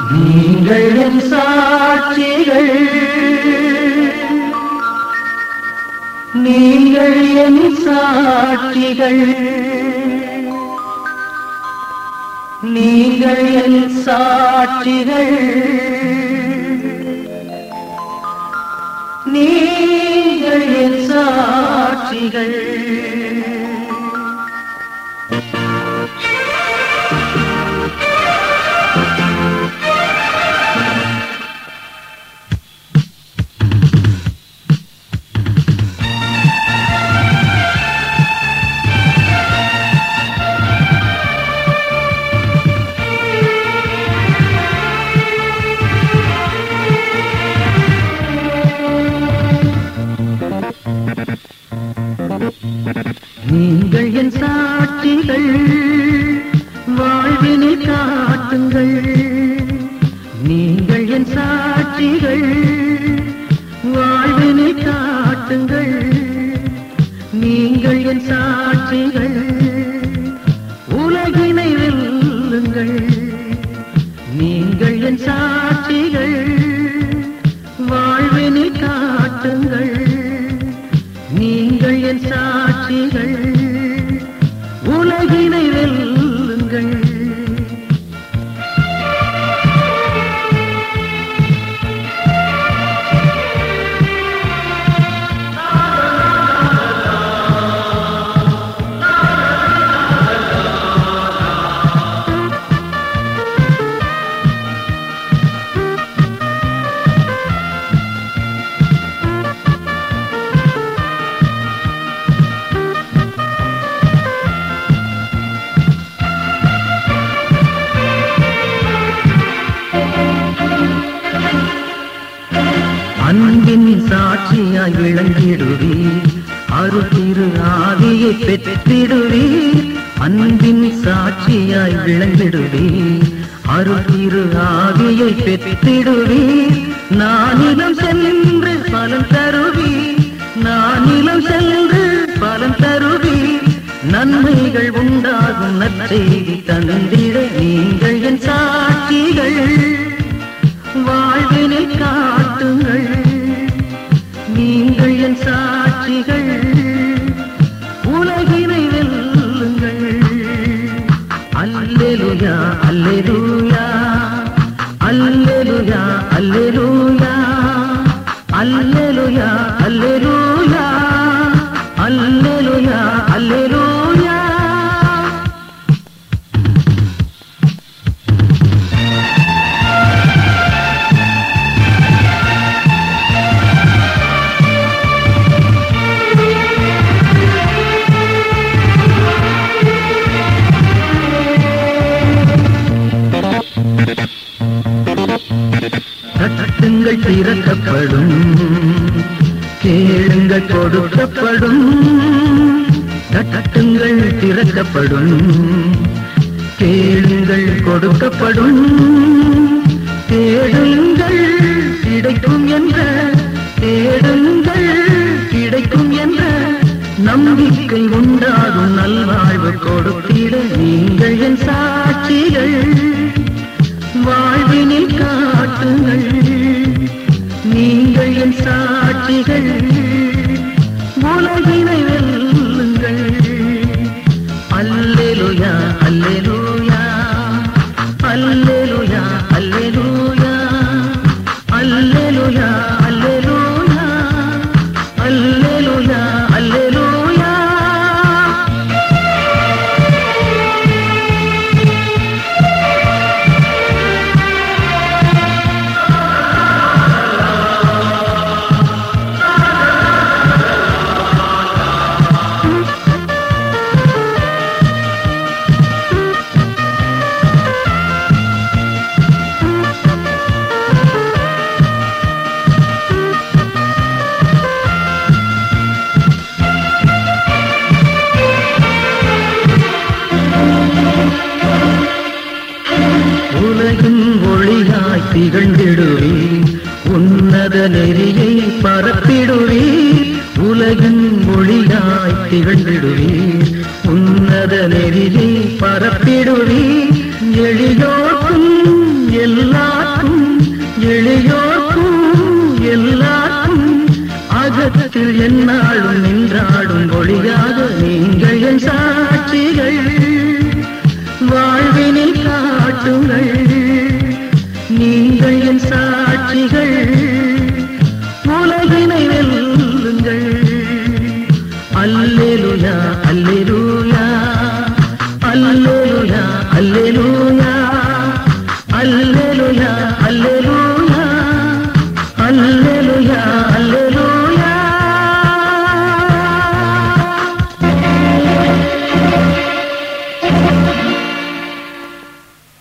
நீங்கள் என் சாட்சிகள் நீங்கள் என் சாட்சிகள் நீங்கள் என் சாட்சிகள் நீங்கள் என் சாட்சிகள் நீங்கள் என் சாட்சிகள் வாழ்வினில் காட்டுங்கள் நீங்கள் என் சாட்சிகள் வாழ்வினில் காட்டுங்கள் நீங்கள் என் சாட்சிகள் உலகினை வெல்லுங்கள் நீங்கள் என் சாட்சிகள் வாழ்வினில் காட்டுங்கள் நீங்கள் என் சாட்சிகள் உலகினை வெல்லுங்கள் அன்பின் சாட்சியாய் விளங்கிடுவீர் அருத்திரு ஆவியை பெற்றிடுவீர் அன்பின் சாட்சியாய் விளங்கிடுவீர் அருத்திரு ஆவியை பெற்றிடுவீர் நானிலம் சென்று பலன் தருவீர் நானிலம் சென்று பலன் தருவீர் நன்மைகள் உண்டாகும் நற்செய்தி தந்திட நீங்கள் என் சாட்சிகள் வாழ்வினில் காட்டுங்கள் நீங்கள் என் சாட்சிகள் உலகினை வெல்லுங்கள் அல்லேலுயா அல்லேலூயா அல்லேலுயா அல்லேலூயா அல்லேலுயா அல்லேலூயா அல்லேலுயா அல்லேலூயா தட்டுங்கள் திறக்கப்படும் கேளுங்கள் கொடுக்கப்படும் தட்டுங்கள் திறக்கப்படும் கேளுங்கள் கொடுக்கப்படும் தேடுங்கள் கிடைக்கும் என்ற தேடுங்கள் கிடைக்கும் என்ற நம்பிக்கை உண்டாகும் நல்வாழ்வு கொடுத்திட நீங்கள் என் சாட்சிகள் வாழ்வினில் காட்டுங்கள் நீங்கள் என் சாட்சிகள் உலகினை வெல்லுங்கள் அல்லேலுயா அல்லேலூயா அல்லேலுயா அல்லேலூயா அல்லேலுயா அல்லேலூயா அல்லேலுயா அல்லேலூயா உலகின் ஒளியாய் திகழ்ந்திடுவீர் உன்னத நெறியை பரப்பிடுவீர் உலகின் ஒளியாய் திகழ்ந்திடுவீர் உன்னத நெறியை பரப்பிடுவீர் எளியோர்க்கும் எல்லா உள்ளத்தில் எந்நாளும் நின்றாடும் ஒளியாக நீங்கள் என் சாட்சிகள் வாழ்வினில் காட்டுங்கள் நீங்கள் என் சாட்சிகள்